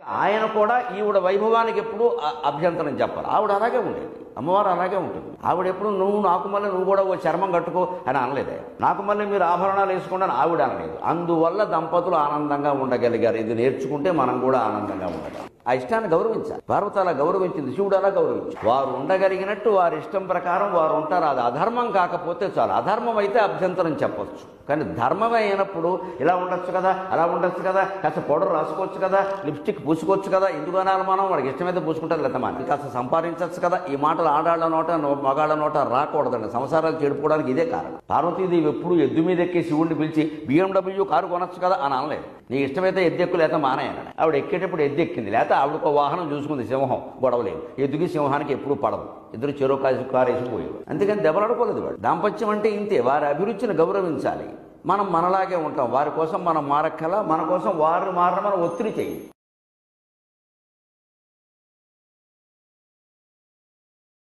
ఆయన కూడా ఈవిడ వైభవానికి ఎప్పుడు అ- అభ్యంతరం చెప్పాలి ఆవిడ అలాగే ఉండేది అమ్మవారు అలాగే ఉంటుంది ఆవిడ ఎప్పుడు నువ్వు నాకు మళ్ళీ నువ్వు కూడా ఓ చర్మం కట్టుకో అని అనలేదే నాకు మళ్ళీ మీరు ఆభరణాలు వేసుకోండి అని ఆవిడ అనలేదు అందువల్ల దంపతులు ఆనందంగా ఉండగలిగారు ఇది నేర్చుకుంటే మనం కూడా ఆనందంగా ఉండగలం ఆ ఇష్టాన్ని గౌరవించాలి పార్వతి అలా గౌరవించింది శివుడు అలా గౌరవించాడు వారు ఉండగలిగినట్టు వారి ఇష్టం ప్రకారం వారు ఉంటారు అది అధర్మం కాకపోతే చాలు అధర్మం అయితే అభ్యంతరం చెప్పొచ్చు కానీ ధర్మమే అయినప్పుడు ఇలా ఉండొచ్చు కదా అలా ఉండొచ్చు కదా కాస్త పౌడర్ రాసుకోవచ్చు కదా లిప్స్టిక్ పూసుకోవచ్చు కదా ఎందుకు అనాలి మనం వాడికి ఇష్టమైతే పూసుకుంటారు లేదా మన కాస్త సంపాదించవచ్చు కదా ఈ మాటలు ఆడాళ్ళ నోట నో- మగాళ్ళ నోట రాకూడదండి సంసారాలు చెడిపోవడానికి ఇదే కారణం పార్వతీదేవి ఎప్పుడు ఎద్దు మీద ఎక్కి శివుడిని పిలిచి బిఎండబ్ల్యూ కారు కొనొచ్చు కదా అని అనలేదు నీ ఇష్టమైతే ఎద్దెక్కు లేక మానేయనని ఆవిడ ఎక్కేటప్పుడు ఎద్దు ఎక్కింది లేకపోతే ఆవిడకు వాహనం చూసుకుంది సింహం గొడవలేదు ఎద్దుకి సింహానికి ఎప్పుడు పడదు ఇద్దరు చెరో కాసి కారు వేసిపోయాడు అందుకని దెబ్బలాడుకోలేదు వాడు దాంపత్యం అంటే ఇంతే వారి అభిరుచిని గౌరవించాలి మనం మనలాగే ఉంటాం వారి కోసం మనం మారక్కల మన కోసం వారిని మారడం మనం ఒత్తిడి చేయాలి